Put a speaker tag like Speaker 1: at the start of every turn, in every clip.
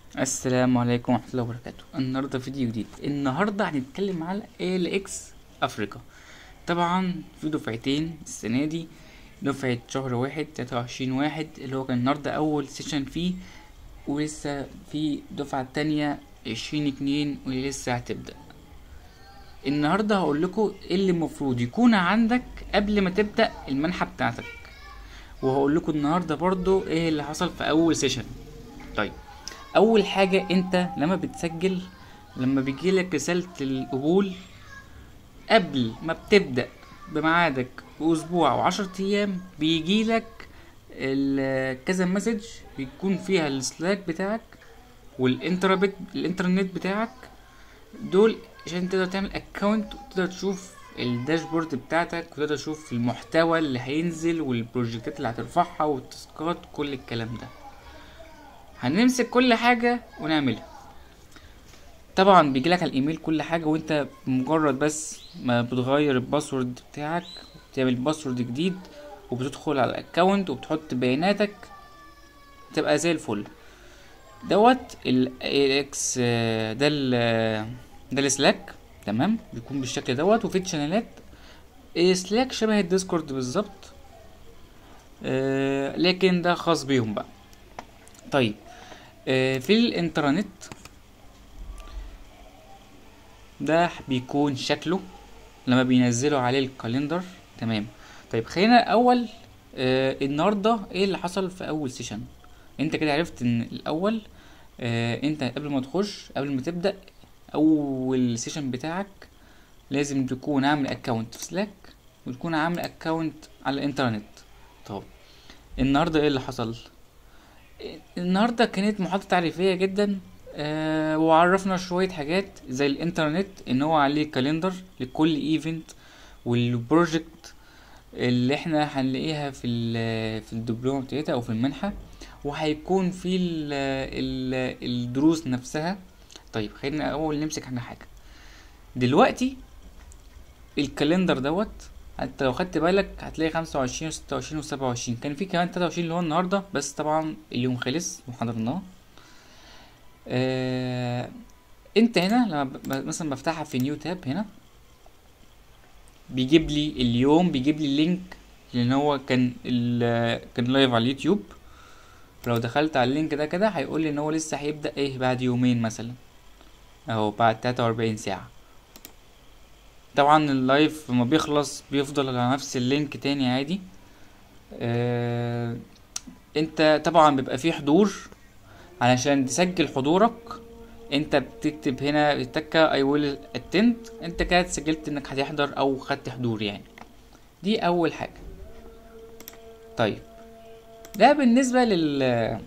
Speaker 1: السلام عليكم ورحمة الله وبركاته النهاردة فيديو جديد النهاردة هنتكلم على ALX أفريقيا طبعا في دفعتين السنة دي دفعة شهر واحد تلاتة وعشرين واحد اللي هو كان النهاردة أول سيشن فيه ولسه في دفعة تانية عشرين اتنين واللي لسه هتبدأ النهاردة هقول لكم ايه اللي المفروض يكون عندك قبل ما تبدأ المنحة بتاعتك وهقول لكم النهاردة برضو ايه اللي حصل في أول سيشن طيب اول حاجة انت لما بتسجل لما بيجيلك رسالة القبول قبل ما بتبدأ بميعادك بأسبوع أو عشرة أيام بيجيلك ال- كذا مسج بيكون فيها السلاك بتاعك والانتربت الانترنت بتاعك دول عشان تقدر تعمل اكونت وتقدر تشوف الداشبورد بتاعتك وتقدر تشوف المحتوى اللي هينزل والبروجكتات اللي هترفعها والتاسكات كل الكلام ده هنمسك كل حاجة ونعملها طبعا بيجيلك على الايميل كل حاجة وانت مجرد بس ما بتغير الباسورد بتاعك بتعمل باسورد جديد وبتدخل على الاكونت وبتحط بياناتك تبقى زي الفل دوت الاكس ده ال ده السلاك تمام بيكون بالشكل دوت وفي تشانلات سلاك شبه الديسكورد بالظبط آه، لكن ده خاص بيهم بقى طيب آه، في الانترنت ده بيكون شكله لما بينزلوا عليه الكالندر تمام طيب خلينا الاول آه النهارده ايه اللي حصل في اول سيشن انت كده عرفت ان الاول آه انت قبل ما تخش قبل ما تبدا اول سيشن بتاعك لازم تكون عامل اكونت في سلاك وتكون عامل اكونت على الانترنت طب النهارده ايه اللي حصل النهارده كانت محاضرة تعريفية جدا آه وعرفنا شوية حاجات زي الانترنت ان هو عليه كالندر لكل ايفنت والبروجكت اللي احنا هنلاقيها في ال في الدبلومة بتاعتها او في المنحة وهيكون في ال ال الدروس نفسها طيب خلينا اول نمسك احنا حاجة دلوقتي الكالندر دوت انت لو خدت بالك هتلاقي خمسة وعشرين وستة وعشرين وسبعة وعشرين كان في كمان تلاتة وعشرين اللي هو النهاردة بس طبعا اليوم خلص وحضرناه آه انت هنا لما ب- مثلا بفتحها في نيو تاب هنا بيجيب لي اليوم بيجيب لي اللينك لان هو كان ال- كان لايف على اليوتيوب لو دخلت على اللينك ده كده هيقول لي ان هو لسه هيبدأ ايه بعد يومين مثلا اهو بعد تلاتة واربعين ساعة طبعا اللايف لما بيخلص بيفضل على نفس اللينك تاني عادي آه انت طبعا بيبقى فيه حضور علشان تسجل حضورك انت بتكتب هنا تكة I will attend انت كده سجلت انك هتحضر او خدت حضور يعني دي اول حاجة طيب ده بالنسبة لل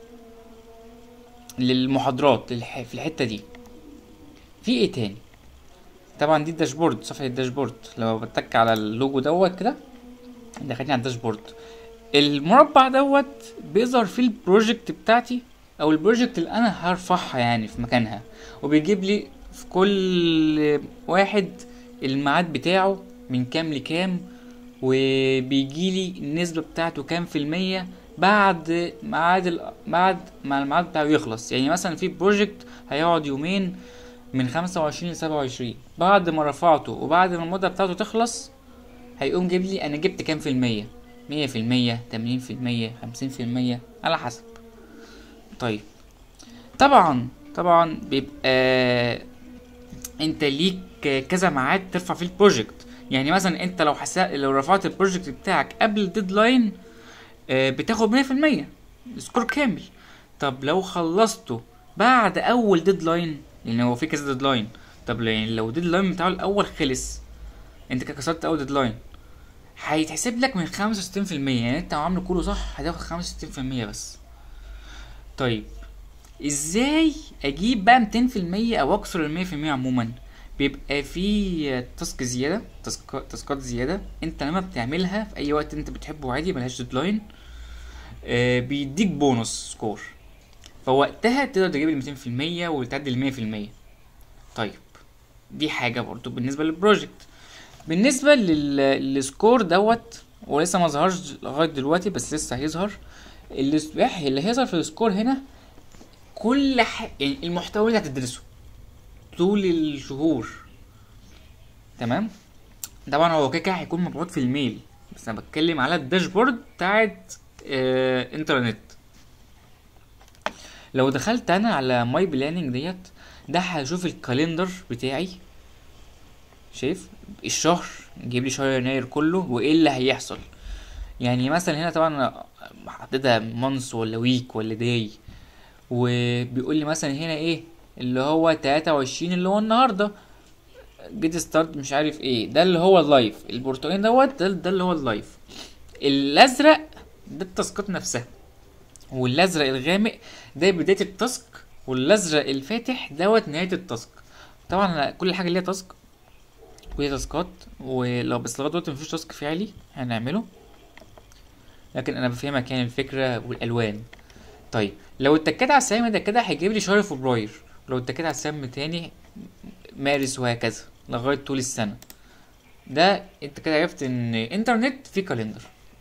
Speaker 1: للمحاضرات للح... في الحتة دي في ايه تاني طبعا دي الداشبورد صفحة الداشبورد لما بتك على اللوجو دوت كده دخلني على الداشبورد المربع دوت بيظهر فيه البروجكت بتاعتي او البروجكت اللي انا هرفعها يعني في مكانها وبيجيب لي في كل واحد الميعاد بتاعه من كام لكام وبيجي لي النسبة بتاعته كام في المية بعد ميعاد ال- بعد ما الميعاد بتاعه يخلص يعني مثلا في بروجكت هيقعد يومين من خمسة وعشرين لسبعة وعشرين بعد ما رفعته وبعد ما المدة بتاعته تخلص هيقوم جايب لي انا جبت كام في المية مية في المية تمانين في المية خمسين في المية على حسب طيب طبعا طبعا بيبقى انت ليك كذا ميعاد ترفع فيه البروجكت يعني مثلا انت لو حسا... لو رفعت البروجكت بتاعك قبل الديدلاين آه، بتاخد مية في المية سكور كامل طب لو خلصته بعد اول ديدلاين لان هو في كذا ديدلاين طب يعني لو الديدلاين بتاعه الاول خلص انت كده كسرت اول ديدلاين هيتحسب لك من خمسة وستين في المية يعني انت عامله كله صح هتاخد خمسة وستين في المية بس طيب ازاي اجيب بقى ميتين في المية او اكسر المية في المية عموما بيبقى في تاسك زيادة تاسك تاسكات زيادة انت لما بتعملها في اي وقت انت بتحبه عادي ملهاش ديدلاين آه بيديك بونص سكور فوقتها تقدر تجيب الميتين في المية وتعدي المية في المية طيب دي حاجة برضو بالنسبة للبروجكت بالنسبة لل... للسكور دوت ولسه ما ظهرش لغاية دلوقتي بس لسه هيظهر اللي اللي هيظهر في السكور هنا كل ح... يعني المحتوى اللي هتدرسه طول الشهور تمام طبعا هو كده كده هيكون مبعوث في الميل بس انا بتكلم على الداشبورد بتاعت آه انترنت لو دخلت انا على ماي بلاننج ديت ده هشوف الكالندر بتاعي شايف الشهر جيب لي شهر يناير كله وايه اللي هيحصل يعني مثلا هنا طبعا محددها مانث ولا ويك ولا داي وبيقول لي مثلا هنا ايه اللي هو 23 اللي هو النهارده جيت ستارت مش عارف ايه ده اللي هو اللايف البرتقالي دوت ده, ده اللي هو اللايف الازرق ده التاسكات نفسها والازرق الغامق ده بدايه التاسك والازرق الفاتح دوت نهايه التاسك طبعا كل حاجه ليها تاسك وليها تاسكات ولو بس لغايه دلوقتي مفيش تاسك فعلي هنعمله لكن انا بفهمك يعني الفكره والالوان طيب لو اتكيت على السهم ده كده هيجيب لي شهر فبراير ولو اتكيت على السهم تاني مارس وهكذا لغايه طول السنه ده انت كده عرفت ان انترنت في كالندر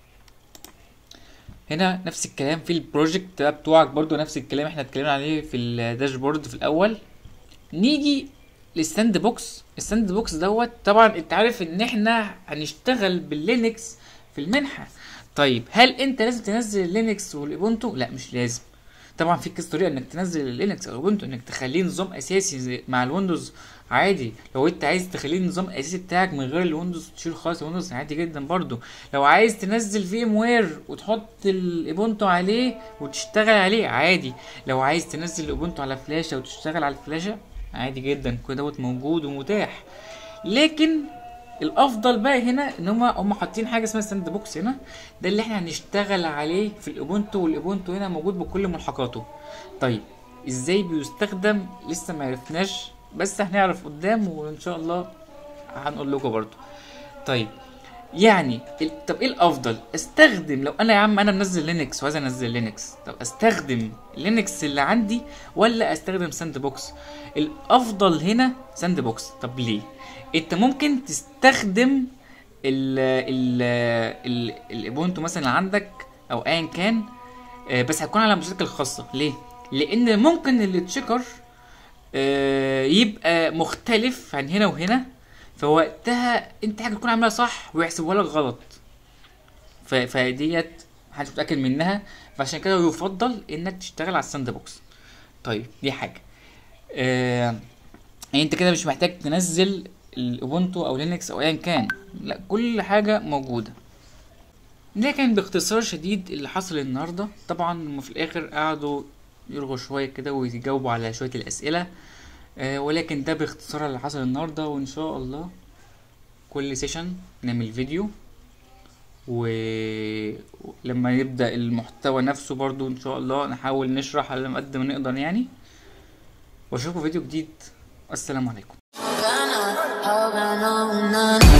Speaker 1: هنا نفس الكلام في البروجكت بتوعك برضو نفس الكلام احنا اتكلمنا عليه في الداشبورد في الاول نيجي للستاند بوكس الستاند بوكس دوت طبعا انت عارف ان احنا هنشتغل باللينكس في المنحه طيب هل انت لازم تنزل اللينكس والاوبونتو لا مش لازم طبعا في كذا طريقه انك تنزل اللينكس او الاوبونتو انك تخليه نظام اساسي مع الويندوز عادي لو انت عايز تخليه النظام الاساسي بتاعك من غير الويندوز تشيل خالص الويندوز عادي جدا برضو لو عايز تنزل في ام وير وتحط الاوبونتو عليه وتشتغل عليه عادي لو عايز تنزل الاوبونتو على فلاشه وتشتغل على الفلاشه عادي جدا كل دوت موجود ومتاح لكن الافضل بقى هنا ان هم هم حاطين حاجه اسمها ستاند بوكس هنا ده اللي احنا هنشتغل عليه في الاوبونتو والاوبونتو هنا موجود بكل ملحقاته طيب ازاي بيستخدم لسه ما عرفناش بس هنعرف قدام وان شاء الله هنقول لكم برضو طيب يعني طب ايه الافضل استخدم لو انا يا عم انا منزل لينكس وعايز انزل لينكس طب استخدم لينكس اللي عندي ولا استخدم ساند بوكس الافضل هنا ساند بوكس طب ليه انت ممكن تستخدم ال ال ال الاوبونتو مثلا عندك او ايا كان بس هتكون على مشاكل خاصه ليه لان ممكن التشيكر يبقى مختلف عن هنا وهنا فوقتها انت حاجه تكون عاملها صح ويحسبوها لك غلط فديت محدش متاكد منها فعشان كده يفضل انك تشتغل على الساند بوكس طيب دي حاجه آه يعني انت كده مش محتاج تنزل الاوبونتو او لينكس او ايا كان لا كل حاجه موجوده ده كان باختصار شديد اللي حصل النهارده طبعا هم في الاخر قعدوا يرغوا شويه كده ويجاوبوا على شويه الاسئله آه ولكن ده باختصار اللي حصل النهارده وان شاء الله كل سيشن نعمل فيديو ولما يبدا المحتوى نفسه برضو ان شاء الله نحاول نشرح على قد ما نقدر يعني واشوفكم فيديو جديد السلام عليكم